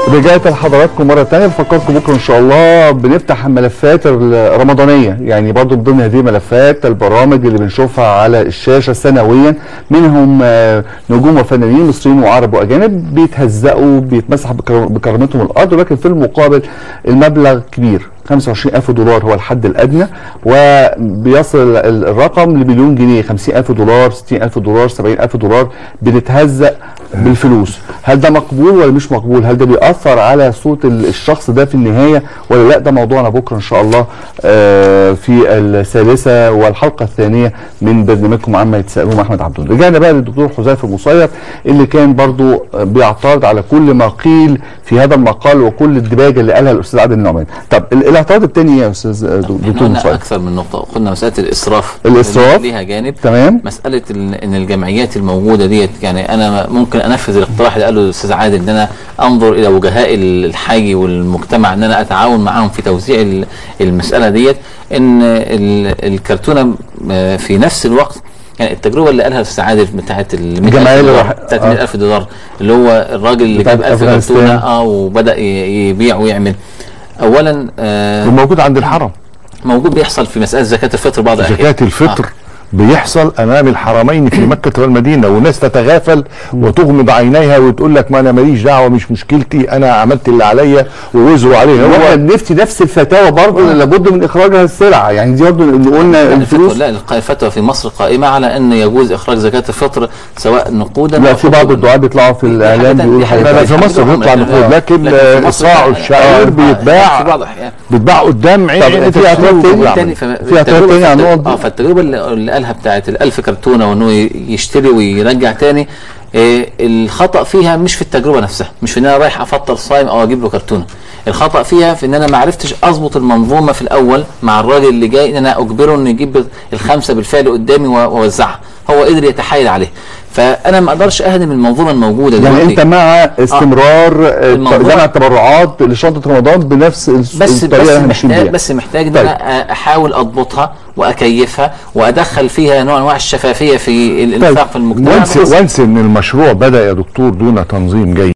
رجعت لحضراتكم مرة تانية بفكركم بكرة إن شاء الله بنفتح الملفات الرمضانية يعني برضو من ضمن هذه الملفات البرامج اللي بنشوفها على الشاشة سنويا منهم آه، نجوم وفنانين مصريين وعرب وأجانب بيتهزقوا بيتمسح بكر- بكرامتهم الأرض ولكن في المقابل المبلغ كبير 25000 دولار هو الحد الأدنى وبيصل ال- الرقم لمليون جنيه 50000 دولار 60000 دولار 70000 دولار بنتهزق بالفلوس هل ده مقبول ولا مش مقبول هل ده بيأثر على صوت ال- الشخص ده في النهاية ولا لا ده موضوعنا بكرة إن شاء الله آه، في الثالثة والحلقة الثانية من برنامجكم عما يتساءلون مع أحمد عبدون رجعنا بقى للدكتور حذيفة المصير اللي كان برضو بيعترض على كل ما قيل في هذا المقال وكل الدباجة اللي قالها الأستاذ عادل النعمان طب ال- الاعتراض الثاني يا أستاذ آه، احنا دكتور قلنا مصير اكثر من نقطه قلنا مساله الاسراف الإسراف. ليها جانب تمام مساله ال- ان الجمعيات الموجوده ديت يعني انا ممكن انفذ الاقتراح اللي قاله الاستاذ عادل ان انا انظر الى وجهاء الحي والمجتمع ان انا اتعاون معاهم في توزيع ال- المساله ديت ان ال- الكرتونه آه، في نفس الوقت يعني التجربه اللي قالها الاستاذ عادل بتاعت ال الجمعية اللي راح- بتاعت آه. 100000 دولار اللي هو الراجل اللي بتاعت جاب 1000 أفغانستان. كرتونه اه وبدا ي- يبيع ويعمل اولا آه وموجود عند الحرم موجود بيحصل في مساله زكاه الفطر بعض الاحيان زكاة الفطر بيحصل امام الحرمين في مكة والمدينة والناس تتغافل وتغمض عينيها وتقول لك ما انا ماليش دعوة مش مشكلتي انا عملت اللي عليا ووزروا عليه واحنا هو بنفتي نفس الفتاوى برضه اللي لابد من اخراجها السلعه يعني دي برضه اللي قلنا لا الفلوس الفتوى لا الق- الفتوى في مصر قائمه على ان يجوز اخراج زكاه الفطر سواء نقودا لا أو في بعض حقوقاً. الدعاء بيطلعوا في الاعلام حاجة بيقولوا تانية، حاجات لا لا حاجة في مصر تانية. بيطلع نقود لكن لكن في آه، مصر الصاع لا، والشعير آه، في بيتباع بعض الاحيان بيتباع قدام عين طب عين في اعتراض تاني؟ العمل. تاني فما- في اعتراض التجربة- تاني عن النقط دي؟ اه فالتجربه اللي, اللي قالها بتاعت ال1000 كرتونه وانه ي- يشتري ويرجع تاني إيه الخطا فيها مش في التجربه نفسها مش في ان انا رايح افطر صايم او اجيب له كرتونه الخطا فيها في ان انا ما عرفتش اظبط المنظومه في الاول مع الراجل اللي جاي ان انا اجبره انه يجيب الخمسه بالفعل قدامي و- واوزعها هو قدر يتحايل عليه فانا ما اقدرش اهدم المنظومه الموجوده يعني دلوقتي. انت مع استمرار آه، الموضوع- جمع التبرعات لشنطه رمضان بنفس الس- بس الطريقه بس اللي احنا ماشيين محتاج بيها بس محتاج ان طيب. انا احاول اضبطها واكيفها وادخل فيها نوع من انواع الشفافيه في الانفاق في المجتمع وانس بحيث- وانس ان المشروع بدا يا دكتور دون تنظيم جيد